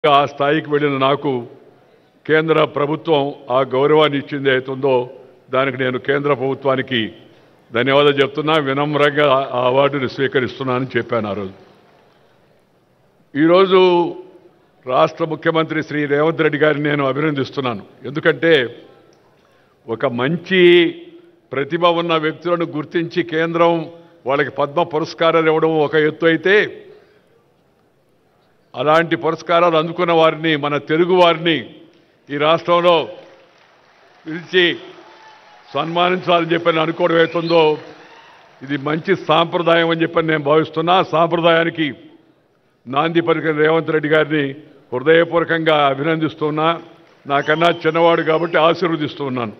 ఆ స్థాయికి వెళ్ళిన నాకు కేంద్ర ప్రభుత్వం ఆ గౌరవాన్ని ఇచ్చింది అవుతుందో దానికి నేను కేంద్ర ప్రభుత్వానికి ధన్యవాదాలు చెప్తున్నా వినమ్రంగా ఆ అవార్డుని స్వీకరిస్తున్నానని చెప్పాను ఆ రోజు ఈరోజు రాష్ట్ర ముఖ్యమంత్రి శ్రీ రేవంత్ రెడ్డి గారిని నేను అభినందిస్తున్నాను ఎందుకంటే ఒక మంచి ప్రతిభ ఉన్న వ్యక్తులను గుర్తించి కేంద్రం వాళ్ళకి పద్మ పురస్కారాలు ఇవ్వడం ఒక ఎత్తు అయితే అలాంటి పురస్కారాలు అందుకున్న వారిని మన తెలుగు వారిని ఈ రాష్ట్రంలో పిలిచి సన్మానించాలని చెప్పి నేను అనుకోవడం అవుతుందో ఇది మంచి సాంప్రదాయం అని చెప్పి నేను భావిస్తున్నా ఆ సాంప్రదాయానికి నాంది పలికిన రేవంత్ రెడ్డి గారిని హృదయపూర్వకంగా అభినందిస్తున్నా నాకన్నా చిన్నవాడు కాబట్టి ఆశీర్వదిస్తూ ఉన్నాను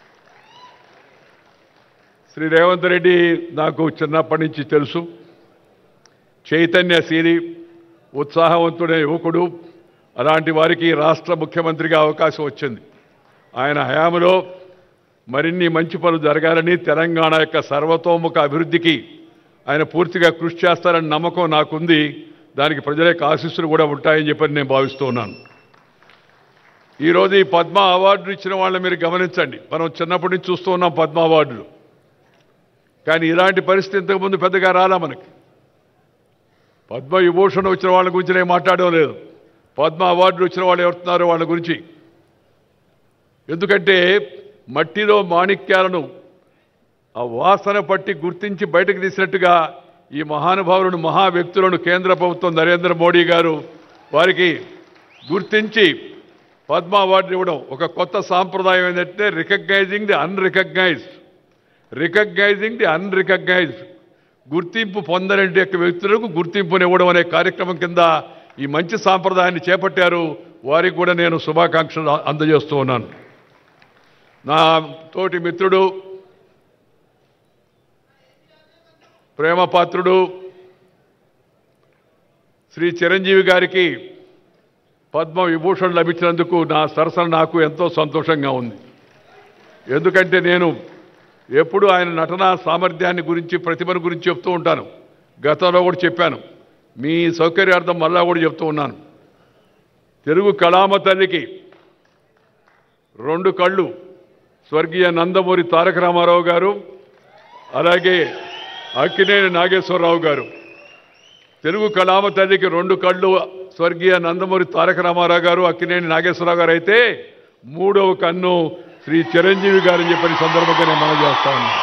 శ్రీ రేవంత్ రెడ్డి నాకు చిన్నప్పటి నుంచి తెలుసు చైతన్యశీలి ఉత్సాహవంతుడైన యువకుడు అలాంటి వారికి రాష్ట్ర ముఖ్యమంత్రిగా అవకాశం వచ్చింది ఆయన హయాంలో మరిన్ని మంచి పనులు జరగాలని తెలంగాణ యొక్క సర్వతోముఖ అభివృద్ధికి ఆయన పూర్తిగా కృషి చేస్తారని నమ్మకం నాకుంది దానికి ప్రజల యొక్క ఆశీస్సులు కూడా ఉంటాయని చెప్పని నేను భావిస్తూ ఉన్నాను ఈరోజు ఈ పద్మ అవార్డులు ఇచ్చిన వాళ్ళని మీరు గమనించండి మనం చిన్నప్పటి నుంచి చూస్తూ ఉన్నాం పద్మ అవార్డులు కానీ ఇలాంటి పరిస్థితి ఇంతకుముందు పెద్దగా రాలా మనకి పద్మ విభూషణ్ వచ్చిన వాళ్ళ గురించి నేను మాట్లాడడం లేదు పద్మ అవార్డులు వచ్చిన వాళ్ళు ఎవరుతున్నారో వాళ్ళ గురించి ఎందుకంటే మట్టిలో మాణిక్యాలను ఆ వాసన పట్టి గుర్తించి బయటకు తీసినట్టుగా ఈ మహానుభావులను మహా వ్యక్తులను కేంద్ర ప్రభుత్వం నరేంద్ర మోడీ గారు వారికి గుర్తించి పద్మ అవార్డు ఇవ్వడం ఒక కొత్త సాంప్రదాయం ఏంటంటే recognizing the unrecognized recognizing the unrecognized గుర్తింపు పొందని యొక్క వ్యక్తులకు గుర్తింపునివ్వడం అనే కార్యక్రమం కింద ఈ మంచి సాంప్రదాయాన్ని చేపట్టారు వారికి కూడా నేను శుభాకాంక్షలు అందజేస్తూ ఉన్నాను నా తోటి మిత్రుడు ప్రేమపాత్రుడు శ్రీ చిరంజీవి గారికి పద్మ విభూషణ్ లభించినందుకు నా సరసన నాకు ఎంతో సంతోషంగా ఉంది ఎందుకంటే నేను ఎప్పుడు ఆయన నటనా సామర్థ్యాన్ని గురించి ప్రతిభను గురించి చెప్తూ ఉంటాను గతంలో కూడా చెప్పాను మీ సౌకర్యార్థం మళ్ళా కూడా చెప్తూ ఉన్నాను తెలుగు కళామ తల్లికి రెండు కళ్ళు స్వర్గీయ నందమూరి తారక రామారావు గారు అలాగే అక్కినేని నాగేశ్వరరావు గారు తెలుగు కళామ తల్లికి రెండు కళ్ళు స్వర్గీయ నందమూరి తారక రామారావు గారు అక్కినేని నాగేశ్వరరావు గారు అయితే మూడవ కన్ను శ్రీ చిరంజీవి గారని చెప్పిన సందర్భంగా నేను మనం చేస్తా ఉన్నాను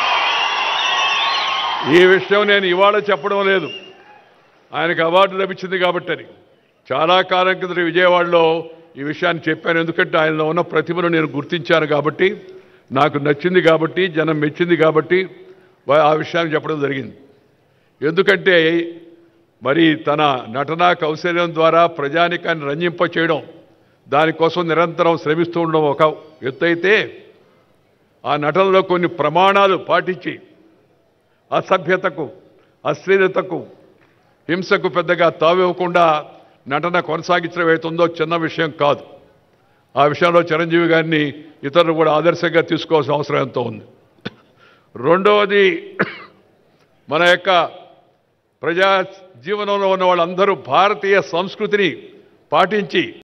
ఈ విషయం నేను ఇవాళ చెప్పడం లేదు ఆయనకు అవార్డు లభించింది కాబట్టి అని చాలా కాలం కింద విజయవాడలో ఈ విషయాన్ని చెప్పాను ఎందుకంటే ఆయనలో ఉన్న ప్రతిభను నేను గుర్తించాను కాబట్టి నాకు నచ్చింది కాబట్టి జనం మెచ్చింది కాబట్టి వా- ఆ విషయాన్ని చెప్పడం జరిగింది ఎందుకంటే మరి తన నటనా కౌశల్యం ద్వారా ప్రజానికాన్ని రంజింప చేయడం దానికోసం నిరంతరం శ్రమిస్తూ ఉండడం ఒక ఎత్తు అయితే ఆ నటనలో కొన్ని ప్రమాణాలు పాటించి అసభ్యతకు అశ్లీలతకు హింసకు పెద్దగా తావివ్వకుండా నటన కొనసాగించడం అవుతుందో చిన్న విషయం కాదు ఆ విషయంలో చిరంజీవి గారిని ఇతరులు కూడా ఆదర్శంగా తీసుకోవాల్సిన అవసరం ఎంతో ఉంది రెండవది మన యొక్క ప్రజా జీవనంలో ఉన్న వాళ్ళందరూ భారతీయ సంస్కృతిని పాటించి